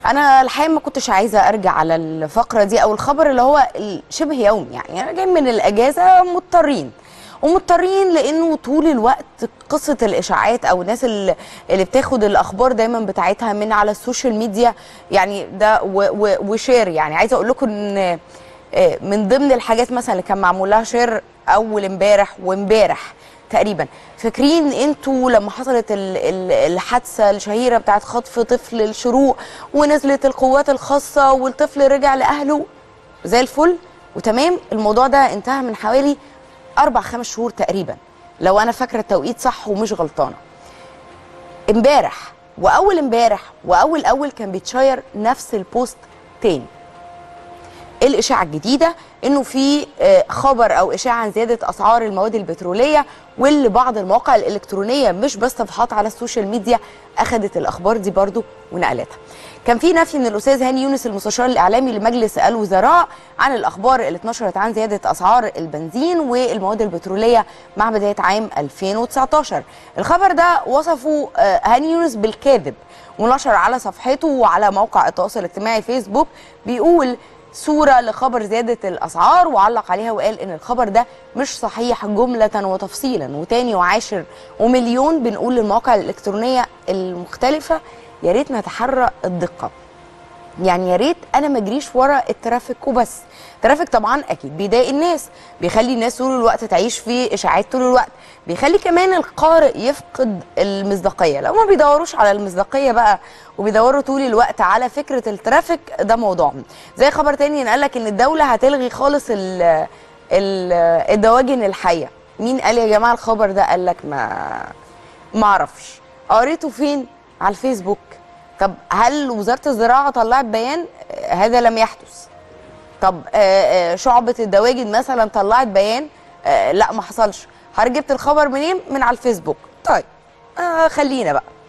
انا الحقيقه ما كنتش عايزه ارجع على الفقره دي او الخبر اللي هو شبه يومي يعني انا جاي من الاجازه مضطرين ومضطرين لانه طول الوقت قصه الاشاعات او الناس اللي, اللي بتاخد الاخبار دايما بتاعتها من على السوشيال ميديا يعني ده و- و- وشير يعني عايزه اقول لكم ان آه، من ضمن الحاجات مثلا اللي كان معمول لها شير اول امبارح وامبارح تقريبا فاكرين انتوا لما حصلت ال- ال- الحادثه الشهيره بتاعت خطف طفل الشروق ونزلت القوات الخاصه والطفل رجع لاهله زي الفل وتمام الموضوع ده انتهى من حوالي اربع خمس شهور تقريبا لو انا فاكره التوقيت صح ومش غلطانه امبارح واول امبارح واول اول كان بيتشير نفس البوست تاني الاشاعه الجديده انه في آه، خبر او اشاعه عن زياده اسعار المواد البتروليه واللي بعض المواقع الالكترونيه مش بس صفحات على السوشيال ميديا اخذت الاخبار دي برضو ونقلتها كان في نفي من الاستاذ هاني يونس المستشار الاعلامي لمجلس الوزراء عن الاخبار اللي اتنشرت عن زياده اسعار البنزين والمواد البتروليه مع بدايه عام 2019 الخبر ده وصفه آه، هاني يونس بالكاذب ونشر على صفحته وعلى موقع التواصل الاجتماعي فيسبوك بيقول صورة لخبر زيادة الأسعار وعلق عليها وقال إن الخبر ده مش صحيح جملة وتفصيلا وتاني وعاشر ومليون بنقول للمواقع الإلكترونية المختلفة يا ريت نتحرى الدقة يعني يا ريت انا ما اجريش ورا الترافيك وبس الترافيك طبعا اكيد بيضايق الناس بيخلي الناس طول الوقت تعيش في اشاعات طول الوقت بيخلي كمان القارئ يفقد المصداقيه لو ما بيدوروش على المصداقيه بقى وبيدوروا طول الوقت على فكره الترافيك ده موضوعهم زي خبر تاني قال لك ان الدوله هتلغي خالص ال ال الدواجن الحيه مين قال يا جماعه الخبر ده قال لك ما ما اعرفش قريته فين على الفيسبوك طب هل وزاره الزراعه طلعت بيان آه، هذا لم يحدث طب آه، آه، شعبه الدواجن مثلا طلعت بيان آه، لا ما حصلش حضرتك جبت الخبر منين من على الفيسبوك طيب آه خلينا بقى